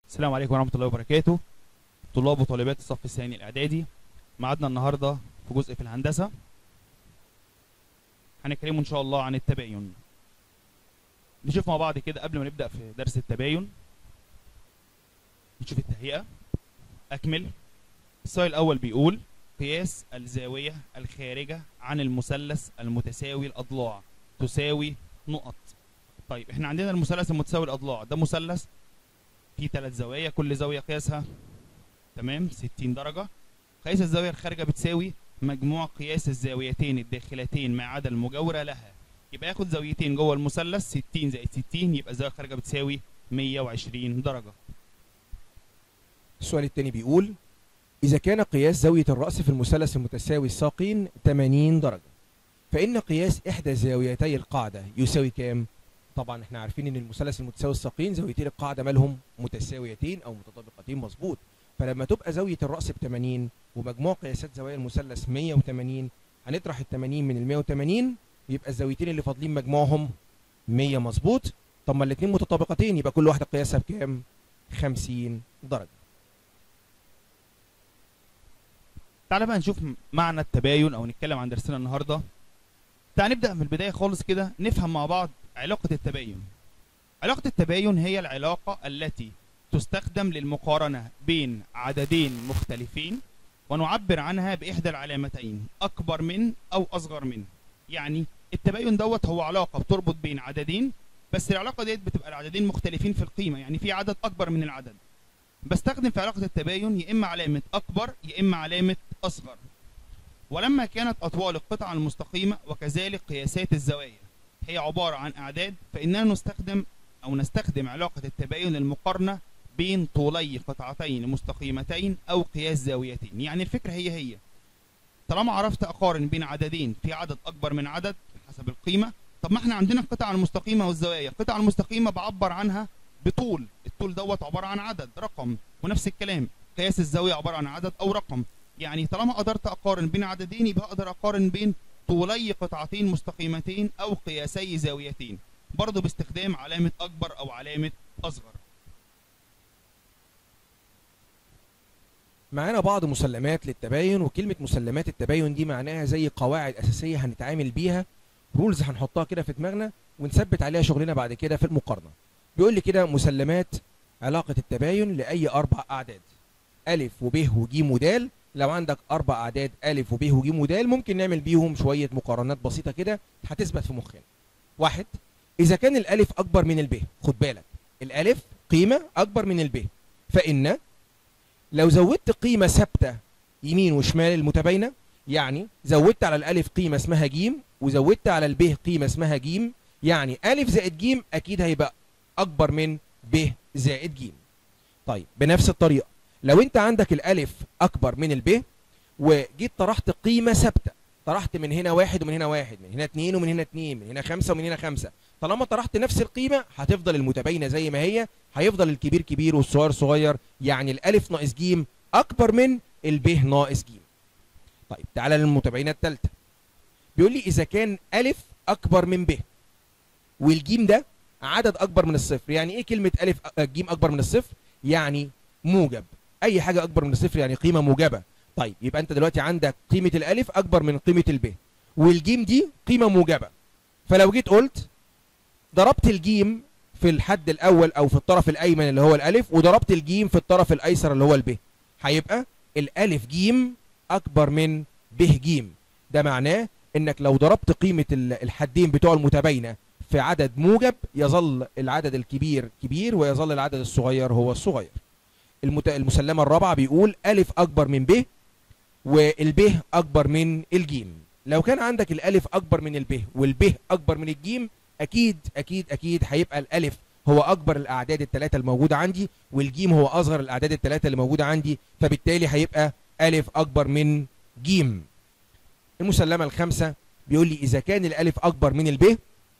السلام عليكم ورحمة الله وبركاته طلاب وطالبات الصف الثاني الإعدادي معادنا النهاردة في جزء في الهندسة هنتكلموا إن شاء الله عن التباين نشوف مع بعض كده قبل ما نبدأ في درس التباين نشوف التهيئة أكمل السؤال الأول بيقول قياس الزاوية الخارجة عن المثلث المتساوي الأضلاع تساوي نقط طيب احنا عندنا المثلث المتساوي الأضلاع ده مثلث فيه ثلاث زوايا كل زاوية قياسها تمام 60 درجة قياس الزاوية الخارجة بتساوي مجموع قياس الزاويتين الداخلتين ما عدا المجاورة لها يبقى ياخد زاويتين جوه المثلث 60 زائد 60 يبقى الزاوية الخارجة بتساوي 120 درجة السؤال الثاني بيقول إذا كان قياس زاوية الرأس في المثلث المتساوي الساقين 80 درجة فإن قياس إحدى زاويتي القاعدة يساوي كام؟ طبعا احنا عارفين ان المثلث المتساوي الساقين زاويتين القاعدة مالهم متساويتين أو متطابقتين مظبوط فلما تبقى زاوية الرأس ب 80 ومجموع قياسات زوايا المثلث 180 هنطرح ال 80 من ال 180 يبقى الزاويتين اللي فاضلين مجموعهم 100 مظبوط طب ما الاثنين متطابقتين يبقى كل واحدة قياسها بكام؟ 50 درجة تعالى بقى نشوف معنى التباين او نتكلم عن درسنا النهارده تعال نبدا من البدايه خالص كده نفهم مع بعض علاقه التباين علاقه التباين هي العلاقه التي تستخدم للمقارنه بين عددين مختلفين ونعبر عنها باحدى العلامتين اكبر من او اصغر من يعني التباين دوت هو علاقه بتربط بين عددين بس العلاقه ديت بتبقى العددين مختلفين في القيمه يعني في عدد اكبر من العدد بستخدم في علاقة التباين يا إما علامة أكبر يا إما علامة أصغر ولما كانت أطوال القطعة المستقيمة وكذلك قياسات الزوايا هي عبارة عن أعداد فإننا نستخدم أو نستخدم علاقة التباين للمقارنة بين طولي قطعتين مستقيمتين أو قياس زاويتين يعني الفكرة هي هي طالما عرفت أقارن بين عددين في عدد أكبر من عدد حسب القيمة طب ما احنا عندنا القطع المستقيمة والزوايا القطع المستقيمة بعبر عنها بطول الطول دوت عبارة عن عدد رقم ونفس الكلام قياس الزاوية عبارة عن عدد أو رقم يعني طالما قدرت أقارن بين عددين يبقى أقدر أقارن بين طولي قطعتين مستقيمتين أو قياسي زاويتين برضه باستخدام علامة أكبر أو علامة أصغر معانا بعض مسلمات للتباين وكلمة مسلمات التباين دي معناها زي قواعد أساسية هنتعامل بيها رولز هنحطها كده في دماغنا ونثبت عليها شغلنا بعد كده في المقارنة بيقول لي كده مسلمات علاقة التباين لأي أربع أعداد ألف وب وج ودال لو عندك أربع أعداد ألف وب وج ودال ممكن نعمل بيهم شوية مقارنات بسيطة كده هتثبت في مخنا واحد إذا كان الألف أكبر من الب خد بالك الألف قيمة أكبر من الب فإن لو زودت قيمة ثابتة يمين وشمال المتباينة يعني زودت على الألف قيمة اسمها ج وزودت على الب قيمة اسمها ج يعني ألف زائد ج أكيد هيبقى أكبر من ب زائد ج طيب بنفس الطريقة لو أنت عندك الألف أكبر من الب وجيت طرحت قيمة ثابتة طرحت من هنا واحد ومن هنا واحد من هنا اتنين ومن هنا اتنين من هنا خمسة ومن هنا خمسة طالما طرحت نفس القيمة هتفضل المتباينة زي ما هي هيفضل الكبير كبير والصغير صغير يعني الألف ناقص ج أكبر من الب ناقص ج طيب تعالى للمتباينة الثالثة بيقول لي إذا كان ألف أكبر من ب والجيم ده عدد اكبر من الصفر يعني ايه كلمه الف ج اكبر من الصفر يعني موجب اي حاجه اكبر من الصفر يعني قيمه موجبه طيب يبقى انت دلوقتي عندك قيمه الالف اكبر من قيمه الب والجيم دي قيمه موجبه فلو جيت قلت ضربت الجيم في الحد الاول او في الطرف الايمن اللي هو الالف وضربت الجيم في الطرف الايسر اللي هو الب هيبقى الالف جيم اكبر من ب جيم ده معناه انك لو ضربت قيمه الحدين بتوع المتباينه في عدد موجب يظل العدد الكبير كبير ويظل العدد الصغير هو الصغير المت... المسلمة الرابعة بيقول ألف أكبر من ب والب أكبر من الجيم لو كان عندك الألف أكبر من الب والب أكبر من الجيم أكيد أكيد أكيد هيبقى الألف هو أكبر الأعداد الثلاثة الموجودة عندي والجيم هو أصغر الأعداد الثلاثة اللي موجودة عندي فبالتالي هيبقى ألف أكبر من جيم المسلمة الخامسة بيقول لي إذا كان الألف أكبر من الب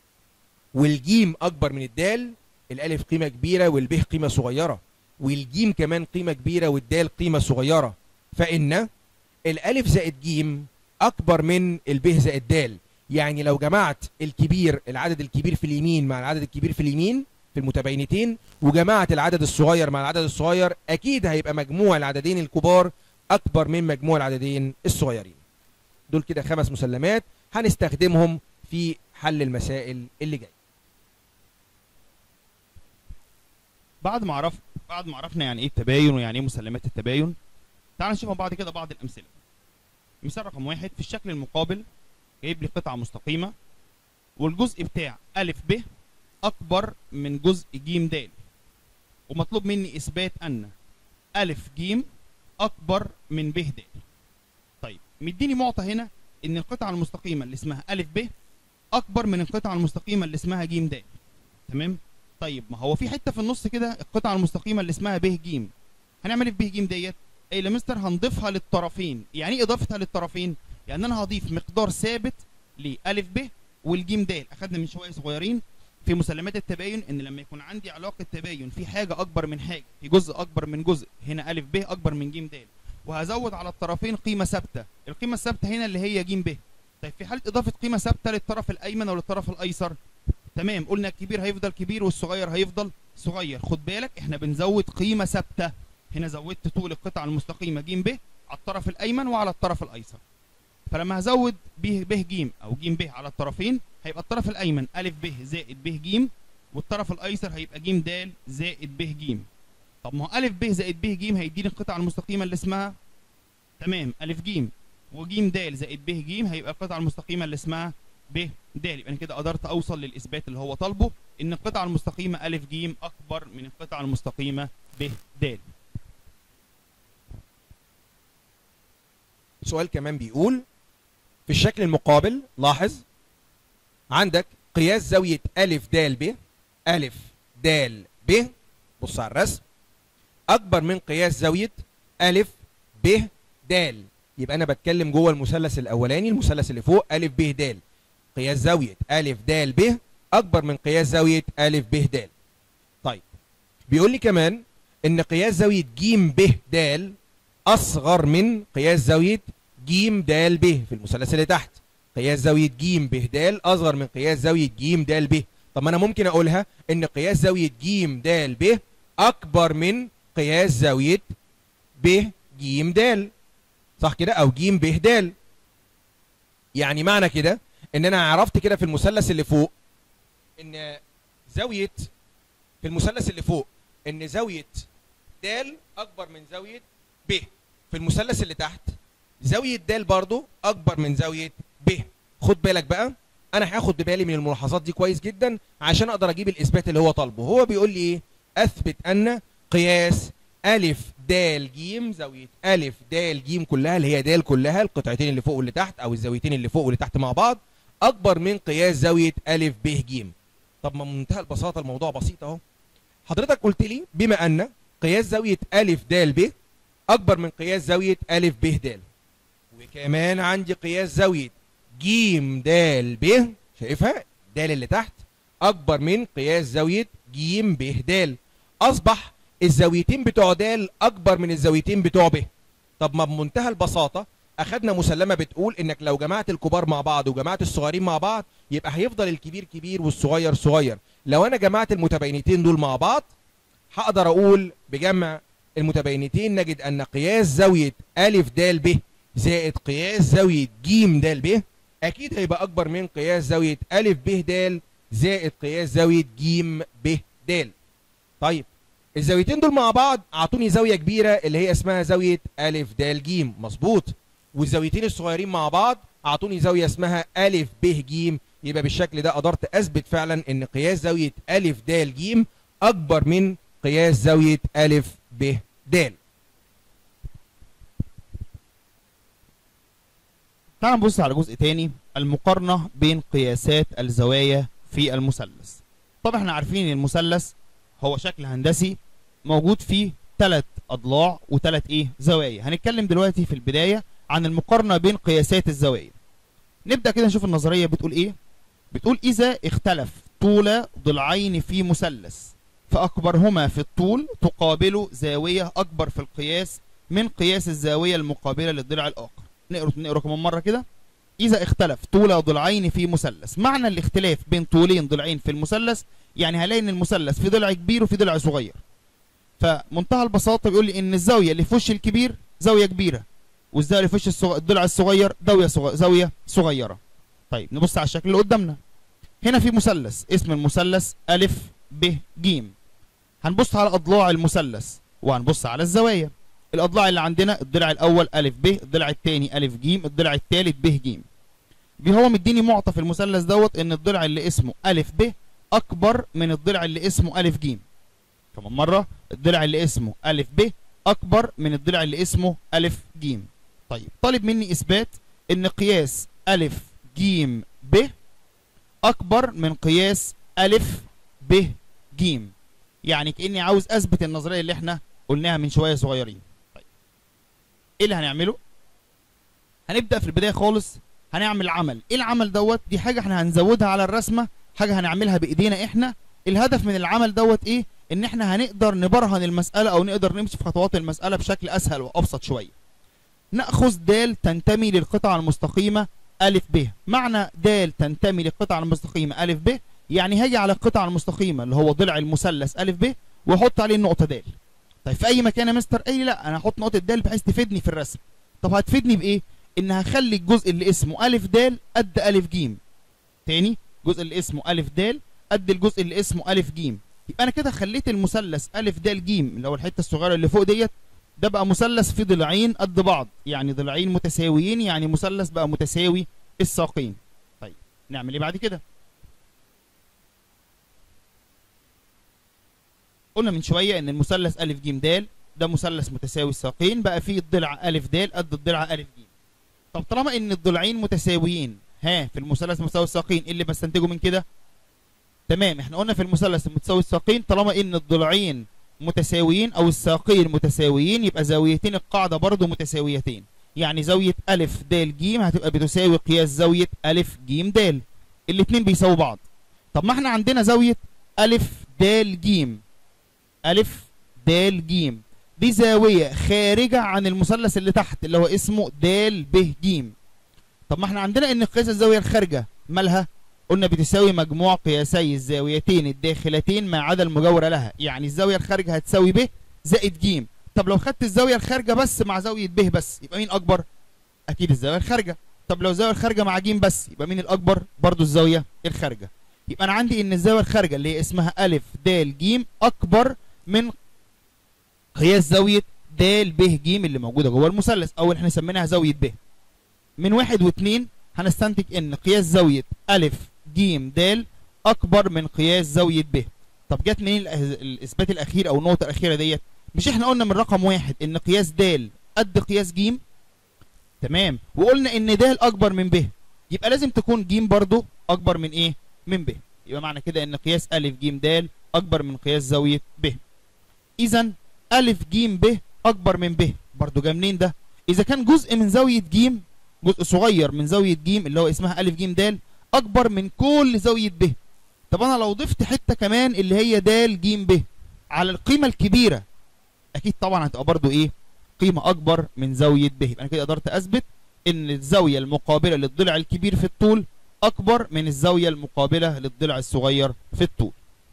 والجيم اكبر من الدال الالف قيمه كبيره والب قيمه صغيره والجيم كمان قيمه كبيره والدال قيمه صغيره فان الالف زائد جيم اكبر من الب زائد دال يعني لو جمعت الكبير العدد الكبير في اليمين مع العدد الكبير في اليمين في في المتباينتين وجمعت العدد الصغير مع العدد الصغير اكيد هيبقى مجموع العددين الكبار اكبر من مجموع العددين الصغيرين دول كده خمس مسلمات هنستخدمهم في حل المسائل اللي جايه بعد ما عرف بعد ما عرفنا يعني ايه التباين ويعني ايه مسلمات التباين تعال نشوف مع بعض كده بعض الامثله مثال رقم واحد في الشكل المقابل جايب لي قطعه مستقيمه والجزء بتاع ا ب اكبر من جزء ج د ومطلوب مني اثبات ان ا ج اكبر من ب د طيب مديني معطى هنا ان القطعه المستقيمه اللي اسمها ا ب اكبر من القطعه المستقيمه اللي اسمها ج د تمام طيب ما هو في حته في النص كده القطعه المستقيمه اللي اسمها ب ج هنعمل ايه في ب ج ديت ايه يا مستر هنضيفها للطرفين يعني ايه اضافتها للطرفين يعني انا هضيف مقدار ثابت لالف ب والجيم د اخدنا من شويه صغيرين في مسلمات التباين ان لما يكون عندي علاقه تباين في حاجه اكبر من حاجه في جزء اكبر من جزء هنا الف ب اكبر من ج د وهزود على الطرفين قيمه ثابته القيمه الثابته هنا اللي هي ج ب طيب في حاله اضافه قيمه ثابته للطرف الايمن وللطرف الايسر تمام قلنا الكبير هيفضل كبير والصغير هيفضل صغير خد بالك احنا بنزود قيمه ثابته هنا زودت طول القطعه المستقيمه ج ب على الطرف الايمن وعلى الطرف الايسر فلما هزود ب ب ج او ج ب على الطرفين هيبقى الطرف الايمن ا ب زائد ب ج والطرف الايسر هيبقى ج د زائد ب ج طب ما هو ا ب زائد ب ج هيديني القطعه المستقيمه اللي اسمها تمام ا ج وج د زائد ب ج هيبقى القطعه المستقيمه اللي اسمها ب د يبقى انا كده قدرت اوصل للاثبات اللي هو طالبه ان القطعه المستقيمه ا ج اكبر من القطعه المستقيمه ب د سؤال كمان بيقول في الشكل المقابل لاحظ عندك قياس زاوية أ د ب أ د ب بص على الرسم أكبر من قياس زاوية أ ب د يبقى أنا بتكلم جوه المثلث الأولاني المثلث اللي فوق أ ب د قياس زاوية أ د ب أكبر من قياس زاوية أ ب د طيب بيقول لي كمان إن قياس زاوية ج ب د أصغر من قياس زاوية ج د ب في المثلث اللي تحت قياس زاوية ج ب د أصغر من قياس زاوية ج د ب طب ما أنا ممكن أقولها إن قياس زاوية ج د ب أكبر من قياس زاوية ب ج د صح كده أو ج ب د يعني معنى كده إن أنا عرفت كده في المثلث اللي فوق إن زاوية في المثلث اللي فوق إن زاوية د أكبر من زاوية ب في المثلث اللي تحت زاوية د برضو أكبر من زاوية ب خد بالك بقى أنا هاخد ببالي من الملاحظات دي كويس جدا عشان أقدر أجيب الإثبات اللي هو طالبه هو بيقول لي إيه أثبت أن قياس أ د ج زاوية أ د ج كلها اللي هي د كلها القطعتين اللي فوق واللي تحت أو الزاويتين اللي فوق واللي تحت مع بعض أكبر من قياس زاوية أ ب ج طب ما منتهى البساطة الموضوع بسيط أهو حضرتك قلت لي بما أن قياس زاوية أ د ب أكبر من قياس زاوية أ ب د وكمان عندي قياس زاوية ج د ب شايفها د اللي تحت أكبر من قياس زاوية ج ب د أصبح الزاويتين بتوع د أكبر من الزاويتين بتوع ب طب ما بمنتهى البساطة أخدنا مسلمة بتقول إنك لو جمعت الكبار مع بعض وجمعت الصغيرين مع بعض يبقى هيفضل الكبير كبير والصغير صغير لو أنا جمعت المتباينتين دول مع بعض هقدر أقول بجمع المتباينتين نجد أن قياس زاوية أ د ب زائد قياس زاوية ج د ب أكيد هيبقى أكبر من قياس زاوية أ ب د زائد قياس زاوية ج ب د طيب الزاويتين دول مع بعض أعطوني زاوية كبيرة اللي هي اسمها زاوية أ د ج مظبوط والزاويتين الصغيرين مع بعض أعطوني زاوية اسمها أ ب ج يبقى بالشكل ده قدرت أثبت فعلا إن قياس زاوية أ د ج أكبر من قياس زاوية أ ب د تعال نبص على جزء تاني المقارنة بين قياسات الزوايا في المثلث طبعا احنا عارفين المثلث هو شكل هندسي موجود فيه ثلاث اضلاع وثلاث ايه زوايا هنتكلم دلوقتي في البداية عن المقارنة بين قياسات الزوايا نبدأ كده نشوف النظرية بتقول ايه بتقول اذا اختلف طول ضلعين في مثلث فأكبرهما في الطول تقابل زاوية أكبر في القياس من قياس الزاوية المقابلة للضلع الآخر نقرأ نقرأ كمان مرة كده اذا اختلف طول ضلعين في مثلث معنى الاختلاف بين طولين ضلعين في المثلث يعني هلاقي ان المثلث في ضلع كبير وفي ضلع صغير فمنتهى البساطه بيقول لي ان الزاويه اللي في وش الكبير زاويه كبيره والزاويه اللي في وش الصغ... الضلع الصغير زاويه صغ... زاويه صغيره طيب نبص على الشكل اللي قدامنا هنا في مثلث اسم المثلث ألف ب ج هنبص على أضلاع المثلث وهنبص على الزوايا الأضلاع اللي عندنا الضلع الأول ألف ب الضلع الثاني ألف ج الضلع الثالث ب ج هو مديني معطى في المثلث دوت إن الضلع اللي اسمه ألف ب أكبر من الضلع اللي اسمه ألف ج كمان مرة الضلع اللي اسمه ألف ب أكبر من الضلع اللي اسمه ألف ج طيب طالب مني إثبات إن قياس ألف ج ب أكبر من قياس ألف ب ج يعني كأني عاوز أثبت النظرية اللي احنا قلناها من شوية صغيرين طيب إيه اللي هنعمله؟ هنبدأ في البداية خالص هنعمل عمل إيه العمل دوت؟ دي حاجة احنا هنزودها على الرسمة حاجة هنعملها بإيدينا احنا الهدف من العمل دوت إيه؟ إن احنا هنقدر نبرهن المسألة أو نقدر نمشي في خطوات المسألة بشكل أسهل وأبسط شوية نأخذ د تنتمي للقطعة المستقيمة ألف ب معنى د تنتمي للقطعة المستقيمة ألف ب يعني هاجي على القطعة المستقيمة اللي هو ضلع المثلث ألف ب واحط عليه النقطة د طيب في أي مكان يا مستر أي لا أنا هحط نقطة د بحيث تفيدني في الرسم طب هتفيدني بإيه؟ إن هخلي الجزء اللي اسمه ألف د قد ألف ج تاني الجزء اللي اسمه ألف د قد الجزء اللي اسمه ألف ج يبقى أنا كده خليت المثلث ألف د ج اللي هو الحتة الصغيرة اللي فوق ديت ده بقى مثلث فيه ضلعين قد بعض يعني ضلعين متساويين يعني مثلث بقى متساوي الساقين طيب نعمل ايه بعد كده قلنا من شويه ان المثلث ا ج د ده مثلث متساوي الساقين بقى فيه الضلع ا د قد الضلع ا ج طب طالما ان الضلعين متساويين ها في المثلث متساوي الساقين ايه اللي بستنتجه من كده تمام احنا قلنا في المثلث المتساوي الساقين طالما ان الضلعين متساويين او الساقين متساويين يبقى زاويتين القاعده برضو متساويتين يعني زاويه ا د ج هتبقى بتساوي قياس زاويه ا ج د الاثنين بيساووا بعض طب ما احنا عندنا زاويه ا د ج ا د ج دي زاويه خارجه عن المثلث اللي تحت اللي هو اسمه د ب ج طب ما احنا عندنا ان قياس الزاويه الخارجه مالها قلنا بتساوي مجموع قياسي الزاويتين الداخلتين ما عدا المجاورة لها يعني الزاوية الخارجة هتساوي ب زائد ج طب لو خدت الزاوية الخارجة بس مع زاوية ب بس يبقى مين أكبر؟ أكيد الزاوية الخارجة طب لو الزاوية الخارجة مع ج بس يبقى مين الأكبر؟ برضو الزاوية الخارجة يبقى أنا عندي إن الزاوية الخارجة اللي هي اسمها أ د ج أكبر من قياس زاوية د ب ج اللي موجودة جوه المثلث أو اللي احنا سميناها زاوية ب من واحد واثنين هنستنتج إن قياس زاوية أ ج د اكبر من قياس زاويه ب طب جت منين الاثبات الاخير او النقطه الاخيره ديت مش احنا قلنا من رقم واحد ان قياس د قد قياس ج تمام وقلنا ان د اكبر من ب يبقى لازم تكون ج برضو اكبر من ايه من ب يبقى معنى كده ان قياس ا ج د اكبر من قياس زاويه ب اذا ا ج ب اكبر من ب برضو جه منين ده اذا كان جزء من زاويه ج جزء صغير من زاويه ج اللي هو اسمها ا ج د اكبر من كل زاويه ب طب انا لو ضفت حته كمان اللي هي د ج ب على القيمه الكبيره اكيد طبعا هتبقى برضو ايه قيمه اكبر من زاويه ب يبقى انا كده قدرت اثبت ان الزاويه المقابله للضلع الكبير في الطول اكبر من الزاويه المقابله للضلع الصغير في الطول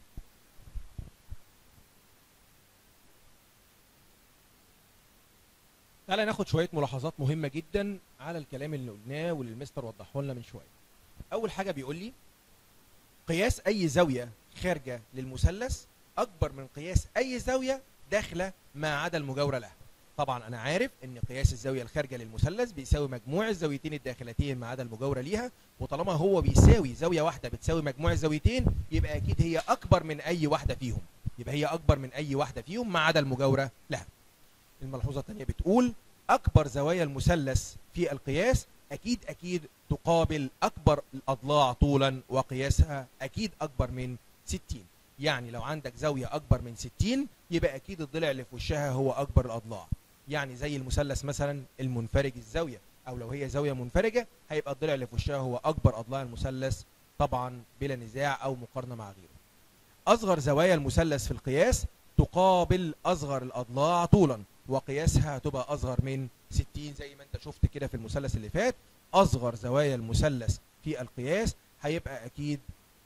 تعالى ناخد شويه ملاحظات مهمه جدا على الكلام اللي قلناه واللي المستر وضحه لنا من شويه اول حاجه بيقول لي قياس اي زاويه خارجه للمثلث اكبر من قياس اي زاويه داخله ما عدا المجاوره لها طبعا انا عارف ان قياس الزاويه الخارجه للمثلث بيساوي مجموع الزاويتين الداخلتين ما عدا المجاوره ليها وطالما هو بيساوي زاويه واحده بتساوي مجموع الزاويتين يبقى اكيد هي اكبر من اي واحده فيهم يبقى هي اكبر من اي واحده فيهم ما عدا المجاوره لها الملحوظه الثانيه بتقول اكبر زوايا المثلث في القياس اكيد اكيد تقابل اكبر الاضلاع طولا وقياسها اكيد اكبر من 60 يعني لو عندك زاويه اكبر من 60 يبقى اكيد الضلع اللي في وشها هو اكبر الاضلاع يعني زي المثلث مثلا المنفرج الزاويه او لو هي زاويه منفرجه هيبقى الضلع اللي في وشها هو اكبر اضلاع المثلث طبعا بلا نزاع او مقارنه مع غيره اصغر زوايا المثلث في القياس تقابل اصغر الاضلاع طولا وقياسها هتبقى اصغر من 60 زي ما انت شفت كده في المثلث اللي فات اصغر زوايا المثلث في القياس هيبقى اكيد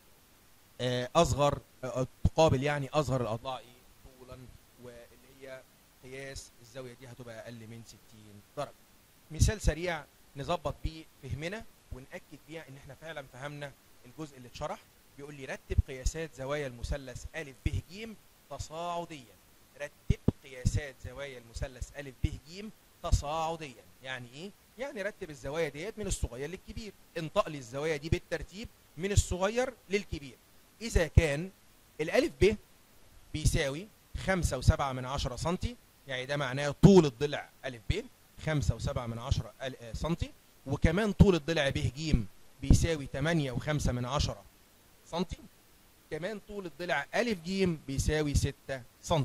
آه، اصغر آه، تقابل يعني اصغر الاضلاع ايه طولا واللي هي قياس الزاويه دي هتبقى اقل من 60 درجه مثال سريع نظبط بيه فهمنا ونأكد بيها ان احنا فعلا فهمنا الجزء اللي اتشرح بيقول لي رتب قياسات زوايا المثلث ا ب ج تصاعديا رتب قياسات زوايا المثلث ا ب ج تصاعديا يعني ايه يعني رتب الزوايا ديت من الصغير للكبير انطق لي الزوايا دي بالترتيب من الصغير للكبير اذا كان الالف ب بيساوي 5 و7 من 10 سم يعني ده معناه طول الضلع الف ب 5 و7 من 10 سم وكمان طول الضلع ب ج بيساوي 8 و5 من 10 سم كمان طول الضلع ا ج بيساوي 6 سم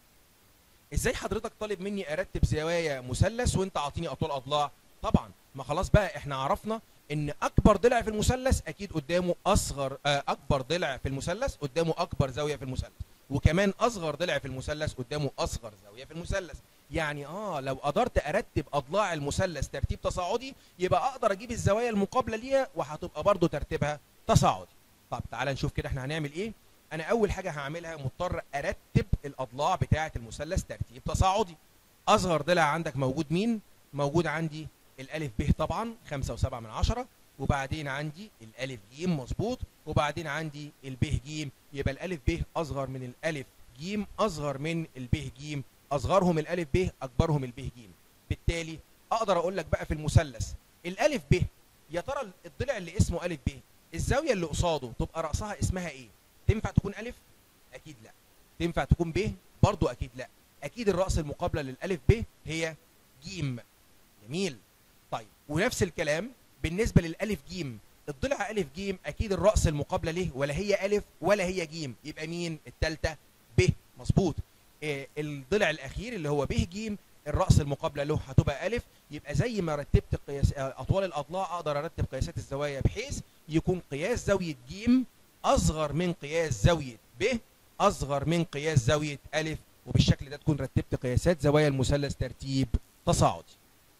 ازاي حضرتك طالب مني ارتب زوايا مثلث وانت عاطيني اطوال اضلاع طبعا ما خلاص بقى احنا عرفنا ان اكبر ضلع في المثلث اكيد قدامه اصغر آه، اكبر ضلع في المثلث قدامه اكبر زاويه في المثلث وكمان اصغر ضلع في المثلث قدامه اصغر زاويه في المثلث يعني اه لو قدرت ارتب اضلاع المثلث ترتيب تصاعدي يبقى اقدر اجيب الزوايا المقابله ليها وهتبقى برضو ترتيبها تصاعدي طب تعالى نشوف كده احنا هنعمل ايه انا اول حاجه هعملها مضطر ارتب الاضلاع بتاعه المثلث ترتيب تصاعدي اصغر ضلع عندك موجود مين موجود عندي الالف ب طبعا 5 و7 من 10 وبعدين عندي الالف ج مظبوط وبعدين عندي الب ج يبقى الالف ب اصغر من الالف ج اصغر من الب ج اصغرهم الالف ب اكبرهم الب ج بالتالي اقدر اقول لك بقى في المثلث الالف ب يا ترى الضلع اللي اسمه الف ب الزاويه اللي قصاده تبقى راسها اسمها ايه تنفع تكون الف اكيد لا تنفع تكون ب برضو اكيد لا اكيد الراس المقابله للالف ب هي ج جميل طيب ونفس الكلام بالنسبه للالف ج الضلع الف ج اكيد الراس المقابله له ولا هي الف ولا هي ج يبقى مين الثالثه ب مظبوط آه الضلع الاخير اللي هو ب ج الراس المقابله له هتبقى الف يبقى زي ما رتبت قياس آه، اطوال الاضلاع اقدر ارتب قياسات الزوايا بحيث يكون قياس زاويه ج اصغر من قياس زاويه ب اصغر من قياس زاويه الف وبالشكل ده تكون رتبت قياسات زوايا المثلث ترتيب تصاعدي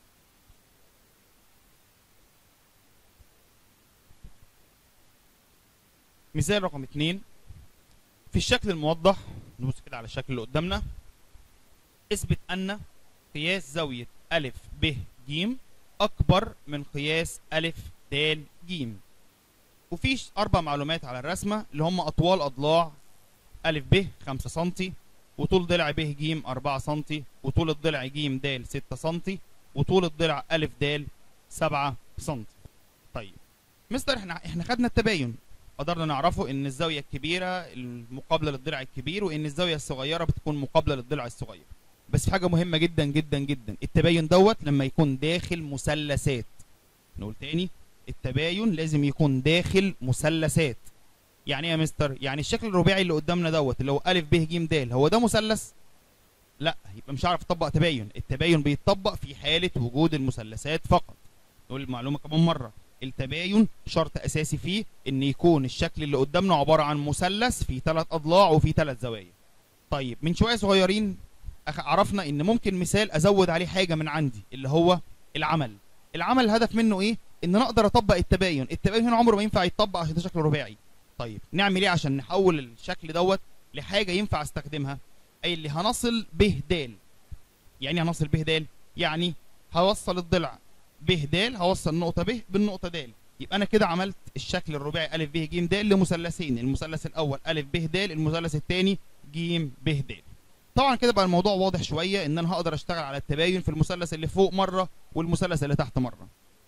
مثال رقم اتنين في الشكل الموضح نبص كده على الشكل اللي قدامنا اثبت ان قياس زاوية أ ب ج أكبر من قياس أ د ج وفي ش- أربع معلومات على الرسمة اللي هم أطوال أضلاع أ ب 5 سم وطول ضلع ب ج 4 سم وطول الضلع ج د 6 سم وطول الضلع أ د 7 سم طيب مستر احنا احنا خدنا التباين قدرنا نعرفه ان الزاويه الكبيره المقابله للضلع الكبير وان الزاويه الصغيره بتكون مقابله للضلع الصغير بس في حاجه مهمه جدا جدا جدا التباين دوت لما يكون داخل مثلثات نقول تاني التباين لازم يكون داخل مثلثات يعني ايه يا مستر يعني الشكل الرباعي اللي قدامنا دوت اللي هو ا ب ج د هو ده مثلث لا يبقى مش هعرف اطبق تباين التباين بيتطبق في حاله وجود المثلثات فقط نقول المعلومه كمان مره التباين شرط اساسي فيه ان يكون الشكل اللي قدامنا عباره عن مثلث فيه ثلاث اضلاع وفيه ثلاث زوايا طيب من شويه صغيرين أخ- عرفنا ان ممكن مثال ازود عليه حاجه من عندي اللي هو العمل العمل الهدف منه ايه ان انا اقدر اطبق التباين التباين هنا عمره ما ينفع يتطبق عشان ده شكل رباعي طيب نعمل ايه عشان نحول الشكل دوت لحاجه ينفع استخدمها اي اللي هنصل ب د يعني إيه هنصل ب د يعني هوصل الضلع ب د هوصل نقطه ب بالنقطه د يبقى انا كده عملت الشكل الرباعي ا ب ج د لمثلثين المثلث الاول ا ب د المثلث الثاني ج ب د طبعا كده بقى الموضوع واضح شويه ان انا هقدر اشتغل على التباين في المثلث اللي فوق مره والمثلث اللي تحت مره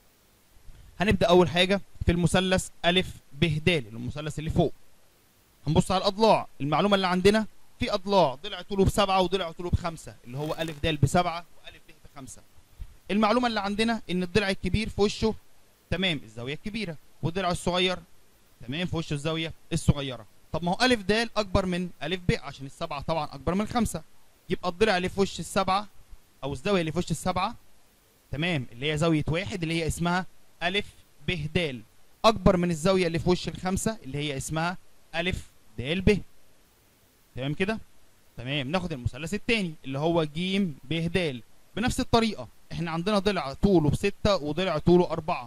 هنبدا اول حاجه في المثلث ا ب د المثلث اللي فوق هنبص على الاضلاع المعلومه اللي عندنا في اضلاع ضلع طوله بسبعه وضلع طوله بخمسه اللي هو ا د بسبعه والف ب بخمسه المعلومه اللي عندنا ان الضلع الكبير في وشه تمام الزاويه الكبيره والضلع الصغير تمام في وشه الزاويه الصغيره طب ما هو ا د اكبر من ا ب عشان السبعه طبعا اكبر من الخمسه يبقى الضلع اللي في وش السبعه او الزاويه اللي في وش السبعه تمام اللي هي زاويه واحد اللي هي اسمها ا ب د اكبر من الزاويه اللي في وش الخمسه اللي هي اسمها ا د ب تمام كده تمام ناخد المثلث الثاني اللي هو ج ب د بنفس الطريقه احنا عندنا ضلع طوله بستة وضلع طوله أربعة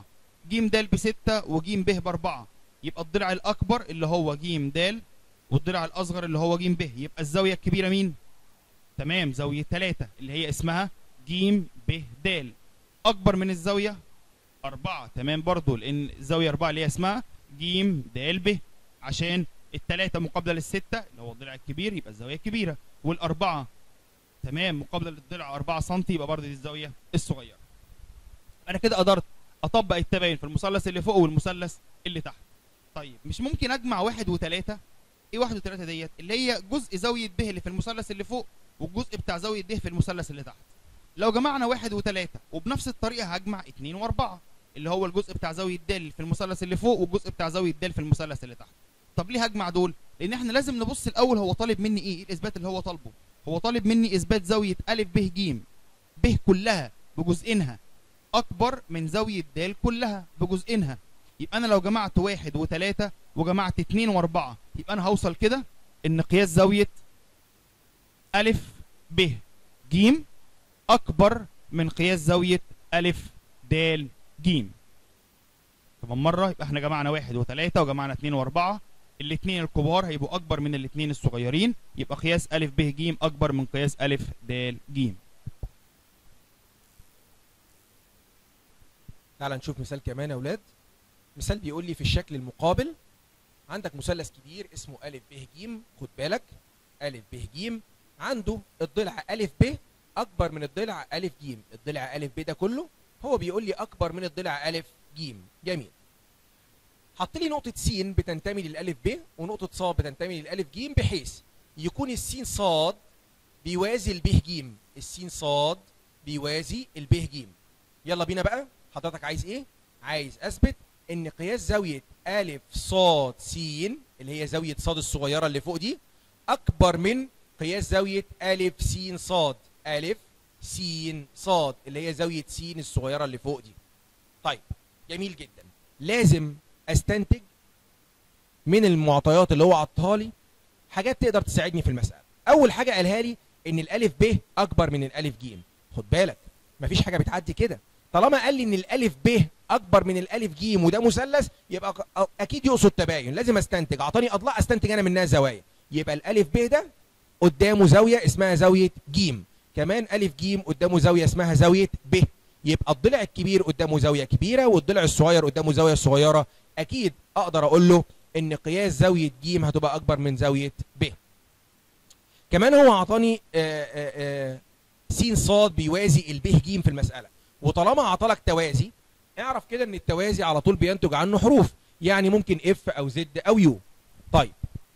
ج د بستة وج ب بأربعة يبقى الضلع الأكبر اللي هو ج د والضلع الأصغر اللي هو ج ب يبقى الزاوية الكبيرة مين؟ تمام زاوية تلاتة اللي هي اسمها ج ب د أكبر من الزاوية أربعة تمام برضو لأن الزاوية أربعة اللي هي اسمها ج د ب عشان التلاتة مقابلة للستة اللي هو الضلع الكبير يبقى الزاوية الكبيرة والأربعة تمام مقابلة للضلع 4 سم يبقى برضه دي الزاوية الصغيرة أنا كده قدرت أطبق التباين في المثلث اللي فوق والمثلث اللي تحت طيب مش ممكن أجمع واحد وتلاتة إيه واحد وتلاتة ديت اللي هي جزء زاوية ب اللي في المثلث اللي فوق والجزء بتاع زاوية د في المثلث اللي تحت لو جمعنا واحد وتلاتة وبنفس الطريقة هجمع اتنين وأربعة اللي هو الجزء بتاع زاوية د في المثلث اللي فوق والجزء بتاع زاوية د في المثلث اللي تحت طب ليه هجمع دول؟ لأن احنا لازم نبص الأول هو طالب مني إيه؟ إيه الإثبات اللي هو طالبه؟ هو طالب مني إثبات زاوية أ ب ج ب كلها بجزئينها أكبر من زاوية د كلها بجزئينها يبقى أنا لو جمعت واحد وتلاتة وجمعت اتنين وأربعة يبقى أنا هوصل كده إن قياس زاوية أ ب ج أكبر من قياس زاوية أ د ج كمان مرة يبقى احنا جمعنا واحد وتلاتة وجمعنا اتنين وأربعة الاثنين الكبار هيبقوا اكبر من الاثنين الصغيرين يبقى قياس ا ب ج اكبر من قياس ا د ج تعال نشوف مثال كمان يا اولاد مثال بيقول لي في الشكل المقابل عندك مثلث كبير اسمه ا ب ج خد بالك ا ب ج عنده الضلع ا ب اكبر من الضلع ا ج الضلع ا ب ده كله هو بيقول لي اكبر من الضلع ا ج جميل حط لي نقطة س بتنتمي للألف ب ونقطة ص بتنتمي للألف ج بحيث يكون السين صاد بيوازي الب ج السين صاد بيوازي الب ج يلا بينا بقى حضرتك عايز ايه؟ عايز اثبت ان قياس زاوية أ ص س اللي هي زاوية ص الصغيرة اللي فوق دي أكبر من قياس زاوية أ س ص أ س ص اللي هي زاوية س الصغيرة اللي فوق دي طيب جميل جدا لازم استنتج من المعطيات اللي هو عطاها لي حاجات تقدر تساعدني في المساله اول حاجه قالها لي ان الالف ب اكبر من الالف ج خد بالك مفيش حاجه بتعدي كده طالما قال لي ان الالف ب اكبر من الالف ج وده مثلث يبقى أ- اكيد يقصد تباين لازم استنتج اعطاني اضلاع استنتج انا منها زوايا يبقى الالف ب ده قدامه زاويه اسمها زاويه ج كمان الف ج قدامه زاويه اسمها زاويه ب يبقى الضلع الكبير قدامه زاويه كبيره والضلع الصغير قدامه زاويه صغيره اكيد اقدر اقول له ان قياس زاويه ج هتبقى اكبر من زاويه ب كمان هو اعطاني آه، آه، آه، س ص بيوازي الب ج في المساله وطالما اعطالك توازي اعرف كده ان التوازي على طول بينتج عنه حروف يعني ممكن اف او زد او يو طيب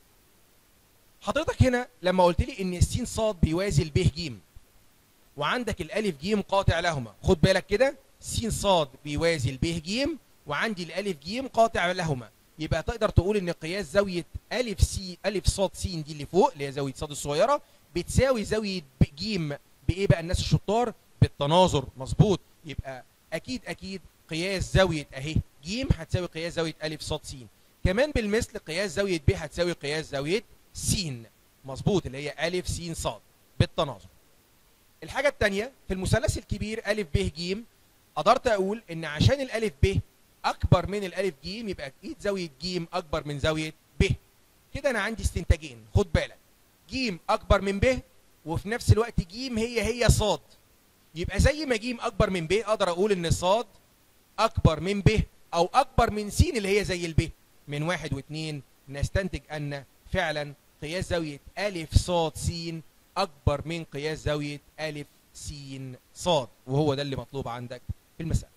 حضرتك هنا لما قلت لي ان الس ص بيوازي الب ج وعندك الالف ج قاطع لهما خد بالك كده س ص بيوازي الب ج وعندي الالف ج قاطع لهما يبقى تقدر تقول ان قياس زاويه الف سي الف ص س دي اللي فوق اللي هي زاويه ص الصغيره بتساوي زاويه ب- ج بايه بقى الناس الشطار بالتناظر مظبوط يبقى اكيد اكيد قياس زاويه اهي ج هتساوي قياس زاويه الف ص س كمان بالمثل قياس زاويه ب هتساوي قياس زاويه س مظبوط اللي هي الف س ص بالتناظر الحاجه الثانيه في المثلث الكبير الف ب ج قدرت اقول ان عشان الالف ب اكبر من الالف ج يبقى اكيد زاويه ج اكبر من زاويه ب كده انا عندي استنتاجين خد بالك ج اكبر من ب وفي نفس الوقت ج هي هي ص يبقى زي ما ج اكبر من ب اقدر اقول ان ص اكبر من ب او اكبر من س اللي هي زي الب من واحد واثنين نستنتج ان فعلا قياس زاويه الف ص س اكبر من قياس زاويه الف س ص وهو ده اللي مطلوب عندك في المساله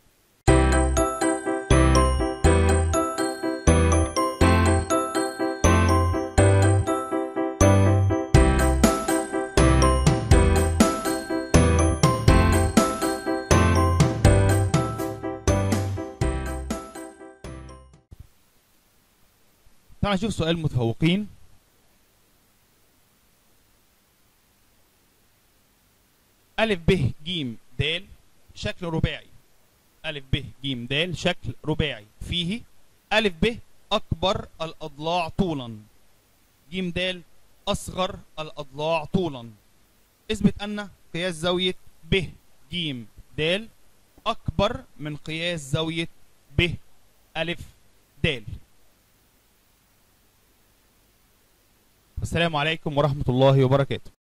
تعال نشوف سؤال متفوقين ألف ب ج د شكل رباعي ألف ب ج د شكل رباعي فيه ألف ب أكبر الأضلاع طولا ج د أصغر الأضلاع طولا اثبت أن قياس زاوية ب ج د أكبر من قياس زاوية ب ألف د والسلام عليكم ورحمة الله وبركاته